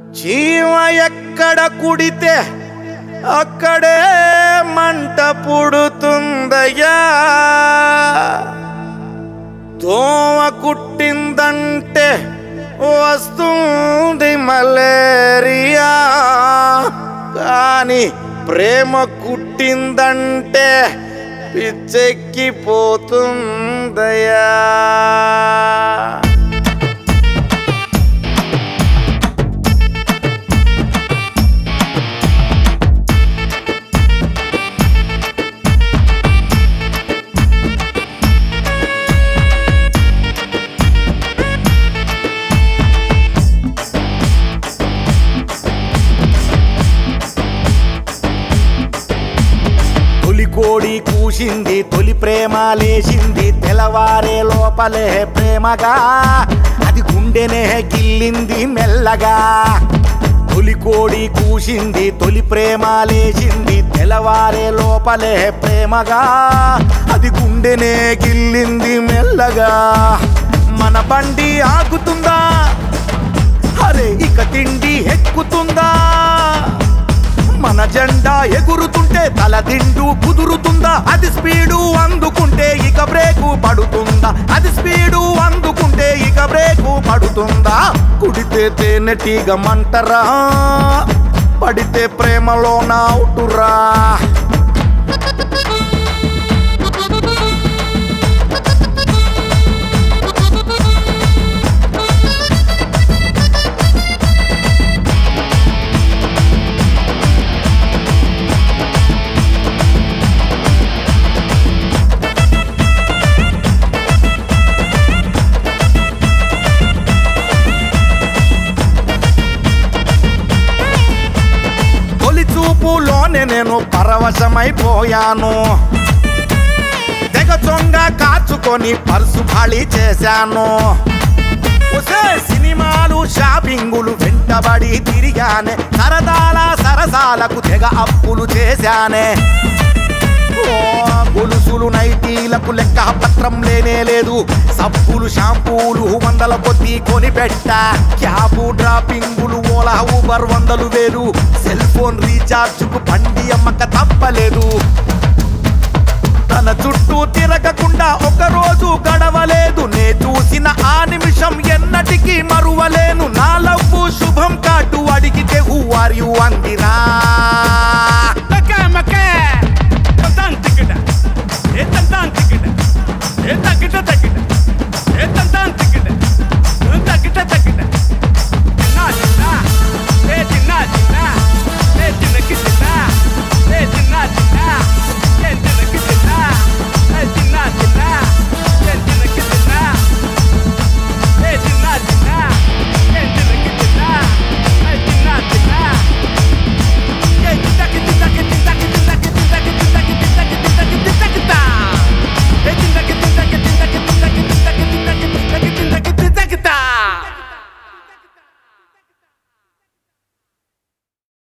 చీమ ఎక్కడ కుడితే అక్కడే మంట పుడుతుందయ్యా దోమ కుట్టిందంటే వస్తుంది మలేరియా కానీ ప్రేమ కుట్టిందంటే పిచ్చెక్కిపోతుందయ్యా తొలి కోడి కూసింది తొలి ప్రేమ లేచింది తెల్లవారే లోపలే ప్రేమగా అది గుండెనే గిల్లింది మెల్లగా తొలి కోడి కూసింది తొలి ప్రేమ లేచింది తెల్లవారే లోపలే ప్రేమగా అది గుండెనే గిల్లింది మెల్లగా మన బండి ఆగుతుందా అరే ఇక తిండి ఎక్కుతుందా మన జెండా ఎగురుతుంటే తల దిండు కుదురుతుందా అది స్పీడు అందుకుంటే ఇక బ్రేకు పడుతుందా అది స్పీడు అందుకుంటే ఇక బ్రేకు పడుతుందా కుడితే తేనెటీగ మంటరా పడితే ప్రేమలో నావుటురా తొలి చూపులోనే నేను పరవశమైపోయాను తెగ చొంగ కాచుకొని పర్సు ఖాళీ చేశాను ఒసే సినిమాలు షాపింగులు వెంటబడి తిరిగానే సరదాల సరసాలకు తెగ అప్పులు చేశానే ఓ, గొలుసులు నైటీలకు లెక్క పత్రం లేనే లేదు సబ్బులు షాంపూలు వందల కొద్దీ కొని పెట్ట క్యాబు డ్రాపింగులు ఓలా ఊబర్ వందలు వేలు సెల్ ఫోన్ రీఛార్జ్కు బండి అమ్మక తప్పలేదు తన చుట్టూ తిరగకుండా ఒక రోజు గడవలేదు నే చూసిన ఆ నిమిషం ఎన్నటికీ మరువలేను